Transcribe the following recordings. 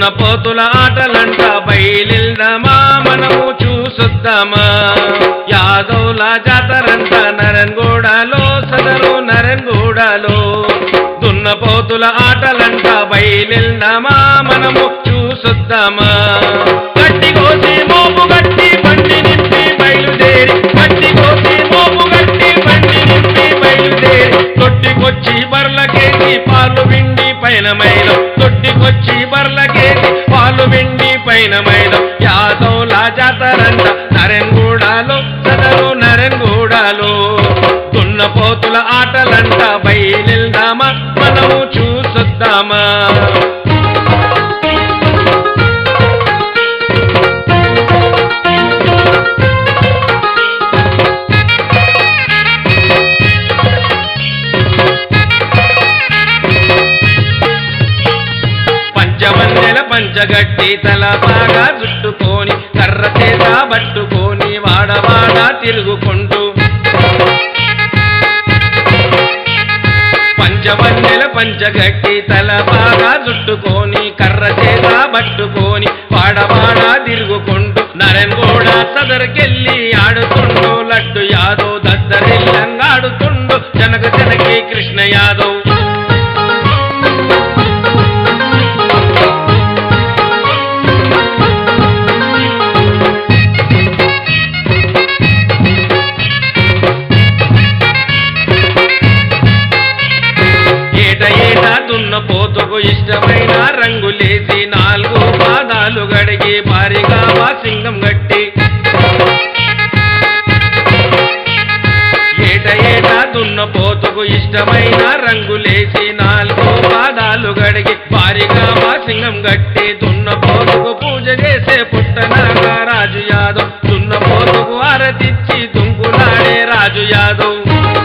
దున్నపోతుల ఆటలంట బయలుదామా మనము చూసొద్దామా యాదవుల జాతరంట నరన్గూడలో సదరు నరన్గూడలో దున్నపోతుల ఆటలంట బయలుదామా మనము చూసొద్దామా గట్టి కోసి మోపు గట్టి బండి నింపి బయలుదేరి గట్టి కోసి మోపు గట్టి బండి నింపి బయలుదేరి తొట్టికొచ్చి బర్లకేసి పాలు విండి పైన మైలం తొట్టికొచ్చి బర్లకేసి పాలు విండి పైన మైలం యాదవుల జాతరంట నరెంగూడలో సదరు నరెంగూడలో దున్నపోతుల ఆటలంట బయలుదామా మనము చూసొద్దామా పంచవన్నెల పంచగట్టి తల బాగా చుట్టుకొని కర్ర చేత పట్టుకొని వాడవాడ తిరుగుకుంటూ పంచవన్నెల పంచగట్టి తల బాగా చుట్టుకొని కర్ర చేత పట్టుకొని వాడవాడ తిరుగుకుంటూ నరెన్గూడ సదరికెళ్ళి ఆడుతుండు లడ్డు యాదవ్ దద్దరిల్లంగా ఆడుతుండు జనక జనకి కృష్ణ యాదవ్ ఏట ఏట దున్న పోతుకు ఇష్టమైన రంగులేసి నాలుగు పాదాలు గడిగి భారీగా సింగం గట్టి ఏట ఏట దున్న పోతుకు ఇష్టమైన రంగులేసి నాలుగు పాదాలు గడిగి భారీగా సింగం గట్టి దున్న పోతుకు పూజ చేసే పుట్టనాగా రాజు యాదవ్ దున్న పోతుకు ఆరతిచ్చి దుంకులాడే రాజు యాదవ్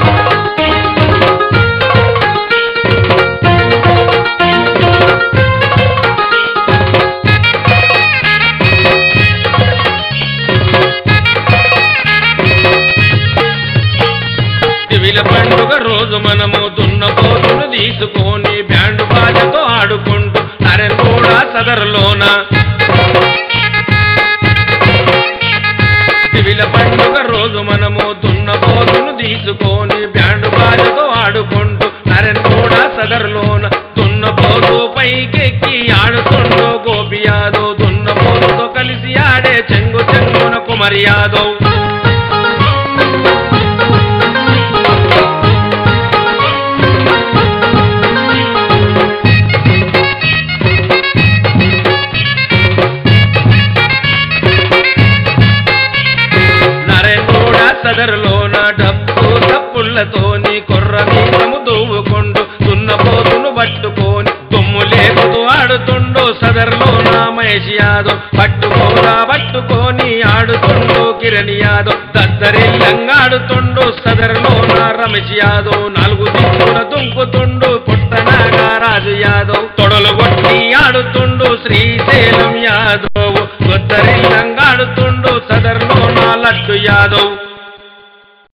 దివిల పండుగ రోజు మనము దున్నపోతును తీసుకొని బ్యాండు బాజతో ఆడుకుంటూ నరెంగూడ సదరులోన దివిల పండుగ రోజు మనము దున్నపోతును తీసుకొని బ్యాండు బాజతో ఆడుకుంటూ నరెంగూడ సదరులోన దున్నపోతు పైకెక్కి ఆడుతుండో గోపి యాదవ్ దున్నపోతుతో కలిసి ఆడే చెంగు చెంగున కుమరి యాదవ్ నరేంద్రుడ సదరులోన డప్పు తప్పులతోని కొర్ర మీసము దూవుకొండు దున్నపోతును పట్టుకొని దుమ్ము లేపుతూ ఆడుతుండు సదరులోన మహేష్ యాదవ్ పట్టుకోరా పట్టుకొని ఆడుతుండు కిరణ్ యాదవ్ దద్దరిల్లంగా ఆడుతుండు సదరులోన రమేష్ యాదవ్ నాలుగు దిక్కుల దుంకుతుండు పుట్టనాగా రాజు యాదవ్ తొడలు కొట్టి ఆడుతుండు శ్రీశైలం యాదవ్ గొద్దరిల్లంగా ఆడుతుండు సదరులోన లడ్డు యాదవ్